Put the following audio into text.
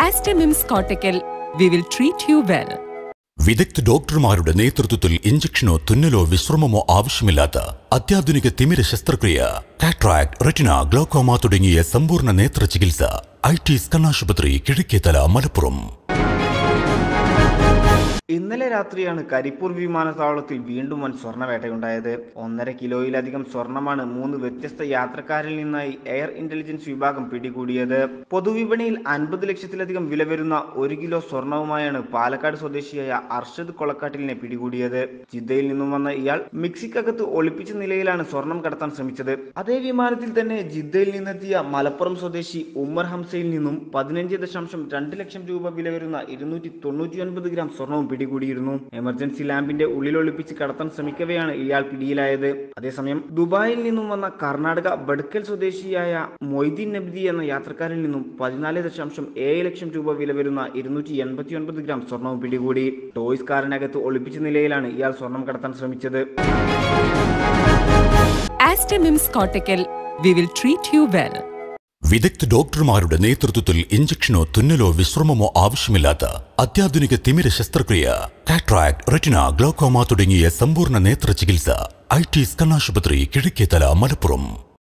Aster MIMS Kottakkal we will treat you well വിദഗ്ധ ഡോക്ടർമാരുടെ നേതൃത്വത്തിൽ ഇഞ്ചക്ഷനോ തുന്നലോ വിശ്രമമോ ആവശ്യമില്ലാത്ത അത്യാധുനിക തിമിര ശസ്ത്രക്രിയ കാട്രാക്ട് റെറ്റിന ഗ്ലോക്കോമ തുടങ്ങിയ സമ്പൂർണ്ണ നേത്ര ചികിത്സ ഐ ടി സ്കണ്ണാശുപത്രി കിഴക്കേതല മലപ്പുറം ഇന്നലെ രാത്രിയാണ് കരിപ്പൂർ വിമാനത്താവളത്തിൽ വീണ്ടും വൻ സ്വർണ്ണവേട്ടയുണ്ടായത് ഒന്നര കിലോയിലധികം സ്വർണമാണ് മൂന്ന് വ്യത്യസ്ത യാത്രക്കാരിൽ നിന്നായി എയർ ഇന്റലിജൻസ് വിഭാഗം പിടികൂടിയത് പൊതുവിപണിയിൽ അൻപത് ലക്ഷത്തിലധികം വില വരുന്ന ഒരു കിലോ സ്വർണവുമായാണ് പാലക്കാട് സ്വദേശിയായ അർഷദ് കൊളക്കാട്ടിലിനെ പിടികൂടിയത് ജിദ്ദയിൽ നിന്നും വന്ന ഇയാൾ മിക്സിക്കകത്ത് ഒളിപ്പിച്ച നിലയിലാണ് സ്വർണം കടത്താൻ ശ്രമിച്ചത് അതേ വിമാനത്തിൽ തന്നെ ജിദ്ദയിൽ നിന്നെത്തിയ മലപ്പുറം സ്വദേശി ഉമ്മർ ഹംസയിൽ നിന്നും പതിനഞ്ച് ദശാംശം രണ്ട് ലക്ഷം രൂപ വില വരുന്ന ഇരുന്നൂറ്റി തൊണ്ണൂറ്റി ഒൻപത് ഗ്രാം സ്വർണവും പിടികൂടിയിരുന്നു എമർജൻസി ലാമ്പിന്റെ ഉള്ളിൽ ഒളിപ്പിച്ച് കടത്താൻ ശ്രമിക്കവെയാണ് ഇയാൾ പിടിയിലായത് അതേസമയം ദുബായിൽ നിന്നും വന്ന കർണാടക ബഡ്ക്കൽ സ്വദേശിയായ മൊയ്തീൻ നബ്ദി എന്ന യാത്രക്കാരിൽ നിന്നും പതിനാല് ദശാംശം ഏഴ് ലക്ഷം രൂപ വില വരുന്ന ഇരുന്നൂറ്റി എൺപത്തി ഒൻപത് ഗ്രാം സ്വർണവും പിടികൂടി ടോയ്സ് കാറിനകത്ത് ഒളിപ്പിച്ച നിലയിലാണ് ഇയാൾ സ്വർണം കടത്താൻ ശ്രമിച്ചത് Aster MIMS Kottakkal we will treat you well വിദഗ്ധ ഡോക്ടർമാരുടെ നേതൃത്വത്തിൽ ഇഞ്ചക്ഷനോ തുന്നലോ വിശ്രമമോ ആവശ്യമില്ലാത്ത അത്യാധുനിക തിമിര ശസ്ത്രക്രിയ കാട്രാക്ട് റെറ്റിന ഗ്ലോക്കോമ തുടങ്ങിയ സമ്പൂർണ്ണ നേത്ര ചികിത്സ ഐ ടി സ്കണ്ണാശുപത്രി കിഴക്കേതല മലപ്പുറം